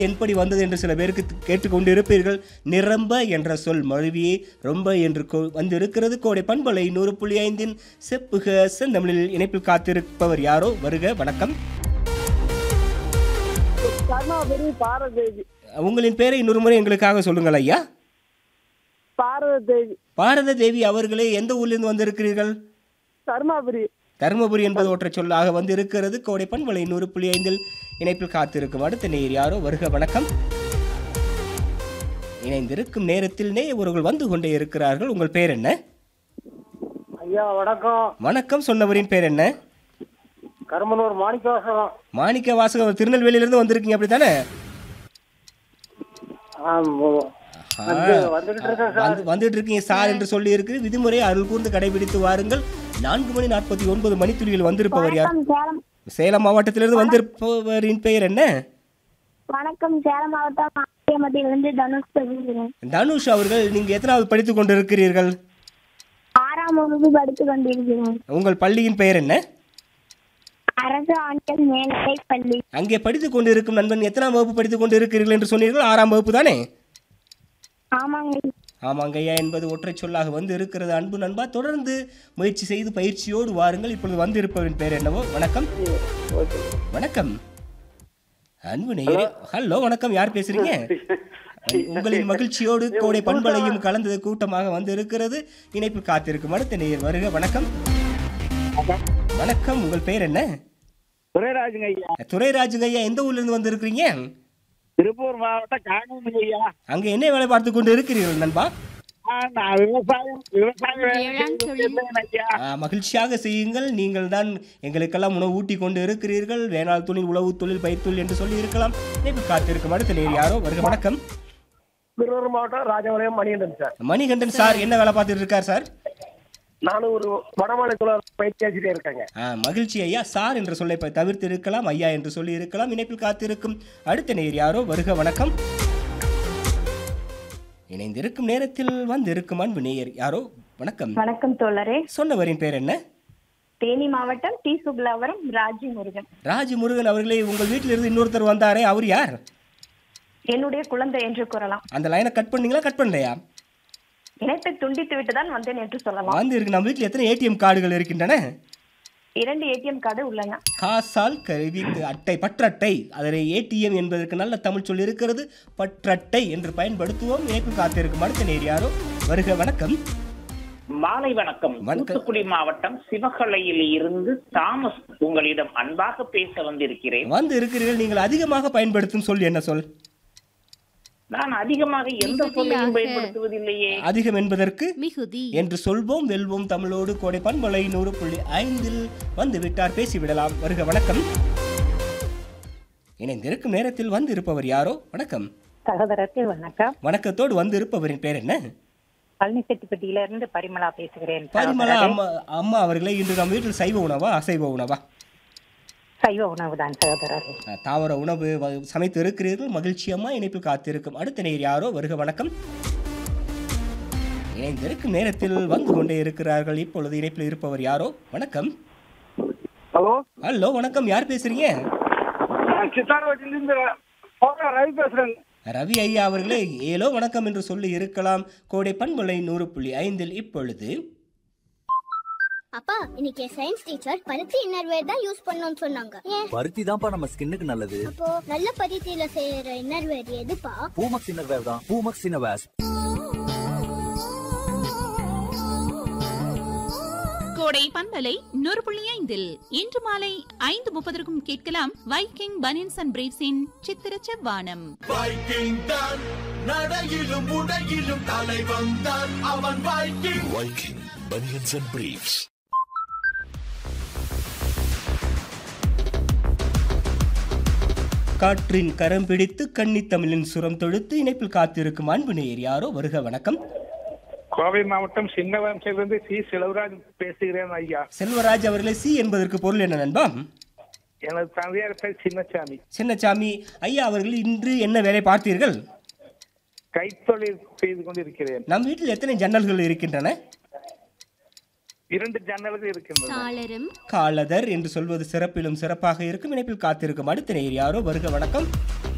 என்படி வந்தது என்று சில பேருக்கு கேட்டுக்கொண்டிருப்பீர்கள் நிரம்ப என்ற சொல் மழுவியே ரொம்ப என்று கொ- வந்திருக்கிறது கோடை பண்பலை நூறு புள்ளி ஐந்தின் செப்புக செந்தமிழில் இணைப்பில் காத்திருப்பவர் யாரோ வருக வணக்கம் கருணாபுரி பாரதேவி உங்களின் பெயரை இன்னொரு முறை எங்களுக்காக சொல்லுங்கள் ஐயா பாரதேவி பாரத தேவி அவர்களே எந்த ஊரிலிருந்து வந்திருக்கிறீர்கள் கருணாபுரி தருமபுரி என்பது ஒற்றை சொல்லாக வந்து இருக்கிறது கோடை பண்பலை நூறு புள்ளி ஐந்தில் இணைப்பில் காத்திருக்கும் அடுத்த நேர் யாரோ வருக வணக்கம் இணைந்திருக்கும் நேரத்தில் நேயவர்கள் வந்து கொண்டே இருக்கிறார்கள் உங்கள் பேர் என்ன ஐயா வணக்கம் வணக்கம் சொன்னவரின் பேர் என்ன கருமனூர் மாணிக்கவாசகம் மாணிக்க வாசகம் திருநெல்வேலியிலிருந்து வந்திருக்கீங்க அப்படித்தானே வந்து வந்துகிட்டு இருக்கேன் சார் வந்து வந்துட்டு இருக்கீங்க சார் என்று சொல்லி இருக்கு விதிமுறையை அருள் கூர்ந்து கடைபிடித்து வாருங்கள் நான்கு மணி நாற்பத்தி ஒன்பது மணித்துளியில் வந்திருப்பவர் யார் வணக்கம் சேலம் சேலம் மாவட்டத்திலிருந்து வந்திருப்பவரின் பெயர் என்ன வணக்கம் சேலம் மாவட்டம் ஆண்டியமட்டிலிருந்து தனுஷ் பேசுகிறேன் தனுஷ் அவர்கள் நீங்க எத்தனாவது படித்துக் கொண்டிருக்கிறீர்கள் ஆறாம் வகுப்பு படித்துக் கொண்டிருக்கிறேன் உங்கள் பள்ளியின் பெயர் என்ன அரசு ஆண்கள் மேல்நிலை பள்ளி அங்கே படித்துக் கொண்டிருக்கும் நண்பன் எத்தனாம் வகுப்பு படித்துக் கொண்டிருக்கிறீர்கள் என்று சொன்னீர்கள் ஆறாம் வகுப்பு தானே ஆமாங்க ஆமாங்க ஐயா என்பது ஒற்றை சொல்லாக வந்து இருக்கிறது அன்பு நண்பா தொடர்ந்து முயற்சி செய்து பயிற்சியோடு வாருங்கள் இப்பொழுது வந்து இருப்பவரின் பெயர் என்னவோ வணக்கம் வணக்கம் அன்பு நேயரே ஹலோ வணக்கம் யார் பேசுறீங்க உங்களின் மகிழ்ச்சியோடு கோடை பண்பலையும் கலந்தது கூட்டமாக வந்து இருக்கிறது இணைப்பு காத்திருக்கும் அடுத்த நேயர் வருக வணக்கம் வணக்கம் உங்கள் பெயர் என்ன துரைராஜுங்க ஐயா துரைராஜுங்க ஐயா எந்த ஊர்ல இருந்து வந்திருக்கிறீங்க திருப்பூர் மாவட்டம் காங்கேயம் ஐயா அங்க என்ன வேலை பார்த்து கொண்டு இருக்கிறீர்கள் நண்பா ஆ, நான் விவசாயம் விவசாயம் வேலை செய்துட்டு இருந்தேன் ஐயா ஆ, மகிழ்ச்சியாக செய்யுங்கள் நீங்கள் தான் எங்களுக்கெல்லாம் உணவு ஊட்டி கொண்டு இருக்கிறீர்கள் வேளாண் தொழில் உழவு தொழில் பயிர் தொழில் என்று சொல்லி இருக்கலாம் இணைப்பு காத்திருக்கும் அடுத்த நேர் யாரோ வருக வணக்கம் திருவாரூர் மாவட்டம் ராஜபாளையம் மணிகண்டன் சார் மணிகண்டன் சார் என்ன வேலை பார்த்துட்டு இருக்கார் சார் நானும் ஒரு வடமாநில பயிற்சி ஆசிரியர் இருக்கேங்க ஆ, மகிழ்ச்சி ஐயா சார் என்ற சொல்லை ப- தவிர்த்து இருக்கலாம் ஐயா என்று சொல்லி இருக்கலாம் இணைப்பில் காத்திருக்கும் அடுத்த நேர் யாரோ வருக வணக்கம் இணைந்திருக்கும் நேரத்தில் வந்திருக்கும் அன்பு நேயர் யாரோ வணக்கம் வணக்கம் தோழரே சொன்னவரின் பேர் என்ன தேனி மாவட்டம் டி சுகுலாவரம் ராஜி முருகன் ராஜ் முருகன் அவர்களே உங்கள் வீட்டிலிருந்து இன்னொருத்தர் வந்தாரே அவர் யார் என்னுடைய குழந்தை என்று கூறலாம் அந்த லைனை கட் பண்ணீங்களா கட் பண்ணலையா இணைப்பை துண்டித்து விட்டு தான் வந்தேன் என்று சொல்லலாம் வந்து இருக்கு நம்ம வீட்டில் எத்தனை ஏடிஎம் கார்டுகள் இருக்கின்றன இரண்டு ஏடிஎம் கார்டு உள்ளன காசால் கருவி அட்டை பற்றட்டை அதனை ஏடிஎம் என்பதற்கு நல்ல தமிழ் சொல் இருக்கிறது பற்றட்டை என்று பயன்படுத்துவோம் இணைப்பு காத்திருக்கும் அடுத்த நேர் யாரோ வருக வணக்கம் மாலை வணக்கம் வணக்கம். தூத்துக்குடி மாவட்டம் சிவகலையில் இருந்து தாமஸ் உங்களிடம் அன்பாக பேச வந்திருக்கிறேன் வந்து இருக்கிறீர்கள் நீங்கள் அதிகமாக பயன்படுத்தும் சொல் என்ன சொல் நான் அதிகமாக எந்த சொல்லையும் பயன்படுத்துவதில்லையே அதிகம் என்பதற்கு மிகுதி என்று சொல்வோம் வெல்வோம் தமிழோடு கோடை பண்பலை நூறு புள்ளி ஐந்தில் வந்து விட்டார் பேசிவிடலாம் வருக வணக்கம் இணைந்திருக்கும் நேரத்தில் வந்து இருப்பவர் யாரோ வணக்கம் சகோதரருக்கு வணக்கம் வணக்கத்தோடு வந்து இருப்பவரின் பேர் என்ன பழனிச்செட்டிப்பட்டியில இருந்து பரிமளா பேசுகிறேன் பரிமளா சகோதரரே. அம்மா அம்மா அவர்களே இன்று நம் வீட்டில் சைவ உணவா அசைவ உணவா சைவ உணவு தான் சகோதரரே அஹ், தாவர உணவு வ- சமைத்து இருக்கிறீர்கள் மகிழ்ச்சியம்மா இணைப்பில் காத்திருக்கும் அடுத்த நேர் யாரோ வருக வணக்கம் இணைந்திருக்கும் நேரத்தில் வந்து கொண்டே இருக்கிறார்கள் இப்பொழுது இணைப்பில் இருப்பவர் யாரோ வணக்கம் ஹலோ ஹலோ வணக்கம் யார் பேசுறீங்க சித்தார்வட்டிலிருந்து ரவி பேசுறேன் ரவி ஐயா அவர்களே ஏலோ வணக்கம் என்று சொல்லி இருக்கலாம் கோடை பண்பலை நூறு புள்ளி ஐந்தில் இப்பொழுது அப்பா இன்னைக்கு சயின்ஸ் டீச்சர் பருத்தி இன்னர்வேர் தான் யூஸ் பண்ணணும்னு சொன்னாங்க ஏன் பருத்தி தான்ப்பா நம்ம ஸ்கின்னுக்கு நல்லது அப்போ நல்ல பருத்தியில செய்யற இன்னர்வேர் எதுப்பா பூமக்ஸ் இன்னர்வேர் தான் பூமக்ஸ் இன்னர்வேர்ஸ் கோடை பண்பலை நூறு புள்ளி ஐந்தில் இன்று மாலை ஐந்து முப்பதற்கும் கேட்கலாம் வைக்கிங் பனியன்ஸ் அண்ட் பிரேவ்ஸின் சித்திர செவ்வானம் வைக்கிங் தான் நடையிலும் உடையிலும் தலைவன் தான் அவன் Viking Viking banians and briefs காற்றின் கரம் பிடித்து கன்னித்தமிழின் சுரம் தொடுத்து இணைப்பில் காத்திருக்கும் அன்பு நேயர் யாரோ வருக வணக்கம் கோவை மாவட்டம் சின்னவம்சிலிருந்து சி செலவராஜ் பேசுகிறேன் ஐயா செல்வராஜ் அவர்களே சி என்பதற்கு பொருள் என்ன நண்பா எனது தந்தையார் பேர் சின்னசாமி சின்னசாமி ஐயா அவர்கள் இன்று என்ன வேலை பார்த்தீர்கள் கைத்தொழில் செய்து கொண்டிருக்கிறேன் நம் வீட்டில் எத்தனை ஜன்னல்கள் இருக்கின்றன இரண்டு ஜன்னல்கள் இருக்கின்றன சாளரம் காலதர் என்று சொல்வது சிறப்பிலும் சிறப்பாக இருக்கும் இணைப்பில் காத்திருக்கும் அடுத்த நேயர் யாரோ வருக வணக்கம்